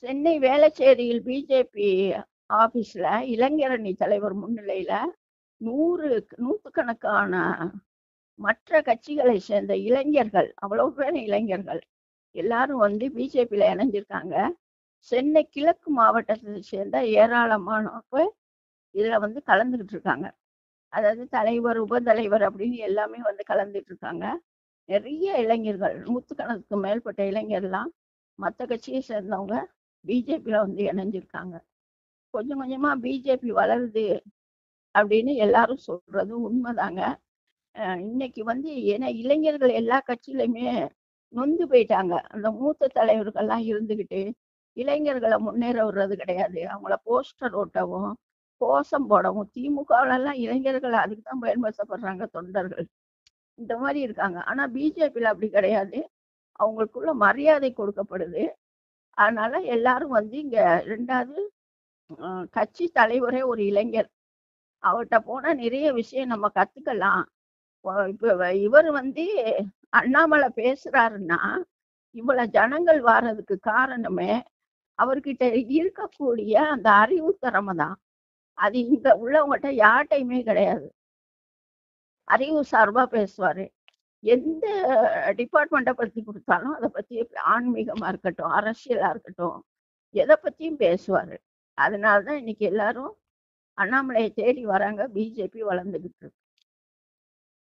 Chennai வேளச்சேரியில் BJP ஆபீஸ்ல இளைஞரணி தலைவர் முன்னிலையில நூறு நூற்றுக்கணக்கான மற்ற கட்சிகளை சேர்ந்த இளைஞர்கள் அவ்வளவு பேர் இளைஞர்கள் எல்லாரும் வந்து பிஜேபியில இணைஞ்சிருக்காங்க சென்னை கிழக்கு மாவட்டத்தை சேர்ந்த ஏராளமானவங்க இதுல வந்து கலந்துகிட்டு இருக்காங்க அதாவது தலைவர் உபதலைவர் அப்படின்னு எல்லாமே வந்து கலந்துட்டு இருக்காங்க நிறைய இளைஞர்கள் நூற்றுக்கணக்கு மேற்பட்ட இளைஞர்லாம் மற்ற கட்சியை சேர்ந்தவங்க பிஜேபியில வந்து இணைஞ்சிருக்காங்க கொஞ்சம் கொஞ்சமா பிஜேபி வளருது அப்படின்னு எல்லாரும் சொல்றது உண்மைதாங்க அஹ் இன்னைக்கு வந்து ஏன்னா இளைஞர்கள் எல்லா கட்சியிலுமே நொந்து போயிட்டாங்க அந்த மூத்த தலைவர்கள்லாம் இருந்துகிட்டு இளைஞர்களை முன்னேற விடுறது கிடையாது அவங்கள போஸ்டர் ஓட்டவும் கோஷம் போடவும் திமுகவிலலாம் இளைஞர்கள் அதுக்கு தான் பயன்படுத்தப்படுறாங்க தொண்டர்கள் இந்த மாதிரி இருக்காங்க ஆனா பிஜேபியில் அப்படி கிடையாது அவங்களுக்குள்ள மரியாதை கொடுக்கப்படுது அதனால எல்லாரும் வந்து இங்க ரெண்டாவது அஹ், கட்சி தலைவரே ஒரு இளைஞர் அவர்கிட்ட போனா நிறைய விஷயம் நம்ம கத்துக்கலாம் வ- இப்ப இவர் வந்து அண்ணாமலை பேசுறாருன்னா இவ்வளவு ஜனங்கள் வாரதுக்கு காரணமே அவர்கிட்ட இருக்கக்கூடிய அந்த அறிவு திறமை தான் அது இங்க உள்ளவங்ககிட்ட யார்கிட்டயுமே கிடையாது அறிவு சார்பா பேசுவாரு எந்த டிபார்ட்மெண்ட்டை பத்தி கொடுத்தாலும் அதை பத்தி ஆன்மீகமா இருக்கட்டும் அரசியலா இருக்கட்டும் எதை பத்தியும் பேசுவாரு அதனாலதான் இன்னைக்கு எல்லாரும் அண்ணாமலையை தேடி வராங்க பிஜேபி வளர்ந்துகிட்டு இருக்கு